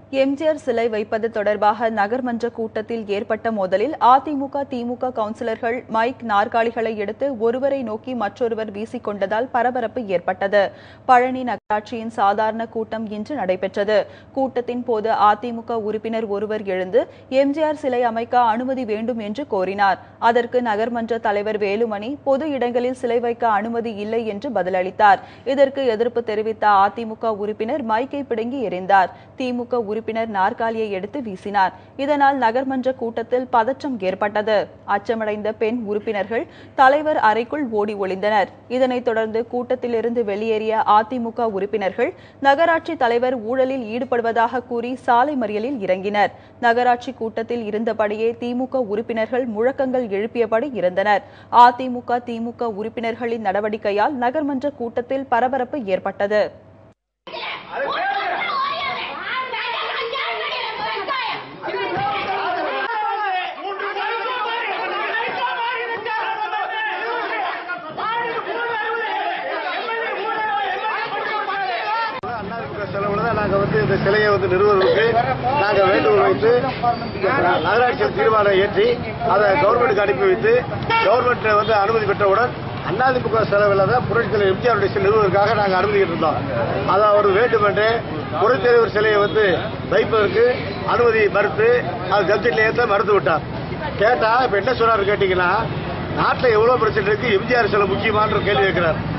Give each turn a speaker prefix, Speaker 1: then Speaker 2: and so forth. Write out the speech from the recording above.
Speaker 1: எம்ஜிஆர் சிலை வைப்பது தொடர்பாக நகர்மன்ற கூட்டத்தில் ஏற்பட்ட மோதலில் அதிமுக திமுக கவுன்சிலர்கள் மைக் நாற்காலிகளை எடுத்து ஒருவரை நோக்கி மற்றொருவர் வீசிக்கொண்டதால் பரபரப்பு ஏற்பட்டது பழனி நகராட்சியின் சாதாரண கூட்டம் இன்று நடைபெற்றது கூட்டத்தின் போது அதிமுக உறுப்பினர் ஒருவர் எழுந்து எம்ஜிஆர் சிலை அமைக்க அனுமதி வேண்டும் என்று கோரினார் அதற்கு நகர்மன்ற தலைவர் வேலுமணி பொது இடங்களில் சிலை வைக்க அனுமதி இல்லை என்று பதிலளித்தார் இதற்கு எதிர்ப்பு தெரிவித்த அதிமுக உறுப்பினர் மைக்கை பிடுங்கி எறிந்தார் திமுக உறுப்பினர் நாற்காலியை எடுத்து வீசினார் இதனால் நகர்மன்ற கூட்டத்தில் பதற்றம் ஏற்பட்டது அச்சமடைந்த பெண் உறுப்பினர்கள் தலைவர் அறைக்குள் ஓடி ஒளிந்தனர் இதனைத் தொடர்ந்து கூட்டத்திலிருந்து வெளியேறிய அதிமுக உறுப்பினர்கள் நகராட்சி தலைவர் ஊழலில் ஈடுபடுவதாக கூறி சாலை மறியலில் இறங்கினர் நகராட்சி கூட்டத்தில் இருந்தபடியே திமுக உறுப்பினர்கள் முழக்கங்கள் எழுப்பியபடி இருந்தனர் அதிமுக திமுக உறுப்பினர்களின் நடவடிக்கையால் நகர்மன்ற கூட்டத்தில் பரபரப்பு ஏற்பட்டது
Speaker 2: அண்ணாதிமுக செலவுல தான் நாங்க வந்து இந்த சிலையை வந்து நிறுவனத்துக்கு நாங்க வேண்டுகோள் வைத்து நகராட்சியில் தீர்மானம் ஏற்றி அதை கவர்மெண்ட்டுக்கு அனுப்பி வைத்து கவர்மெண்ட் வந்து அனுமதி பெற்றவுடன் அதிமுக செலவில் தான் புரட்சித்தலைவர் எம்ஜிஆருடைய சிலை நிறுவனத்துக்காக நாங்கள் அனுமதி இருந்தோம் அதை அவர் வேண்டுமென்றே புரட்சித்தலைவர் சிலையை வந்து வைப்பதற்கு அனுமதி மறுத்து அது கப்ஜெட்ல ஏற்ற மறுத்து விட்டார் கேட்டா இப்ப என்ன சொன்னாரு கேட்டீங்கன்னா நாட்டில் எவ்வளவு பிரச்சனை இருக்கு எம்ஜிஆர் சிலை முக்கியமான கேள்வி கேட்கிறார்